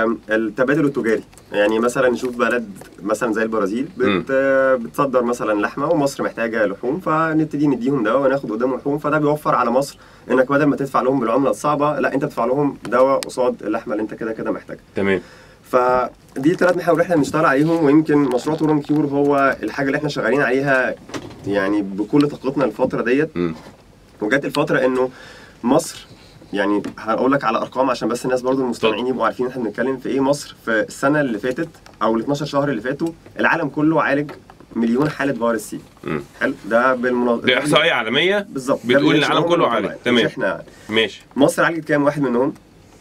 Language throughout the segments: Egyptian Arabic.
آم، التبادل التجاري يعني مثلا نشوف بلد مثلا زي البرازيل بت بتصدر مثلا لحمه ومصر محتاجه لحوم فنبتدي نديهم دواء وناخد قدامهم لحوم فده بيوفر على مصر انك بدل ما تدفع لهم بالعمله الصعبه لا انت بتدفع لهم دواء قصاد اللحمه اللي انت كده كده محتاجها تمام فدي الثلاث محاور اللي احنا بنشتغل عليهم ويمكن مشروع تورم كيور هو الحاجه اللي احنا شغالين عليها يعني بكل طاقتنا الفتره ديت مم. وجت الفتره انه مصر يعني هقول لك على ارقام عشان بس الناس برضو المستمعين يبقوا عارفين احنا بنتكلم في ايه مصر في السنه اللي فاتت او ال 12 شهر اللي فاتوا العالم كله عالج مليون حاله فيروس سي مم. حلو ده بالمناسبه دي احصائيه عالميه بالظبط ده بتقول بال- العالم كله عالج مش تمام احنا ماشي مصر عالجت كام واحد منهم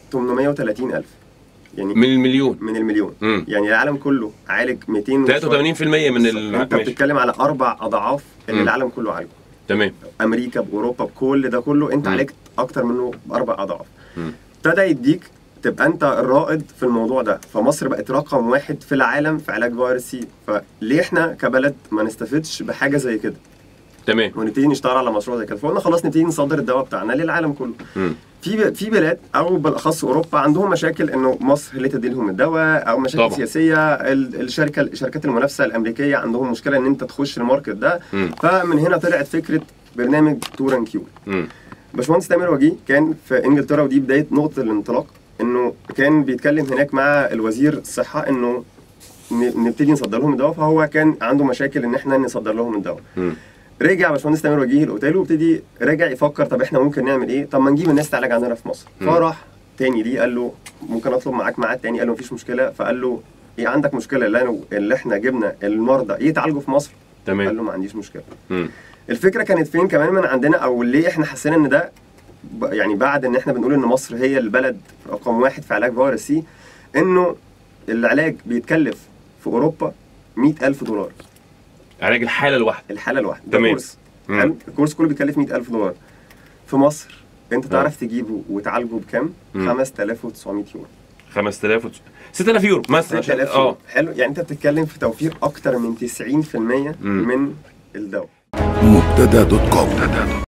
830 الف يعني من المليون من المليون مم. يعني العالم كله عالج 200 83% من ال انت ماشي بتتكلم على اربع اضعاف اللي مم. العالم كله عالجه تمام امريكا باوروبا بكل ده كله انت مم. عالجت اكتر منه باربع اضعاف مم. ابتدى يديك تبقى انت الرائد في الموضوع ده فمصر بقت رقم واحد في العالم في علاج فيروس سي فليه احنا كبلد ما نستفدش بحاجه زي كده تمام ونبتدي نشتغل على مشروع زي كده فقلنا خلاص نبتدي نصدر الدواء بتاعنا للعالم كله مم. في في بلاد او بالاخص اوروبا عندهم مشاكل انه مصر اللي تدي لهم الدواء او مشاكل طبعا. طبعا. سياسيه ال- الشركه الشركات المنافسه الامريكيه عندهم مشكله ان انت تخش الماركت ده مم. فمن هنا طلعت فكره برنامج توران كيو مم. باشمهندس تامر وجيه كان في انجلترا ودي بدايه نقطه الانطلاق انه كان بيتكلم هناك مع الوزير الصحه انه ن- نبتدي نصدر لهم الدواء فهو كان عنده مشاكل ان احنا نصدر لهم الدواء مم. رجع باشمهندس تامر وجيه الاوتيل وابتدي رجع يفكر طب احنا ممكن نعمل ايه طب ما نجيب الناس تعالج عندنا في مصر مم. فراح تاني ليه قال له ممكن اطلب معاك ميعاد تاني قال له مفيش مشكله فقال له ايه عندك مشكله اللي, أنا اللي احنا جبنا المرضى يتعالجوا في مصر قال تمام له ما عنديش مشكله مم. الفكره كانت فين كمان من عندنا او ليه احنا حسينا ان ده ب- يعني بعد ان احنا بنقول ان مصر هي البلد رقم واحد في علاج فيروس سي انه العلاج بيتكلف في اوروبا 100000 دولار علاج الحاله الواحده الحاله الواحده ده تمام. كورس مم. حلو الكورس كله بيكلف 100000 دولار في مصر انت آه. تعرف تجيبه وتعالجه بكام؟ مم. 5900 يورو 5000 وتس- 6000 يورو مثلا عشان 6000 اه يورو حلو يعني انت بتتكلم في توفير اكتر من 90% مم. من الدواء مبتدا دوت كوم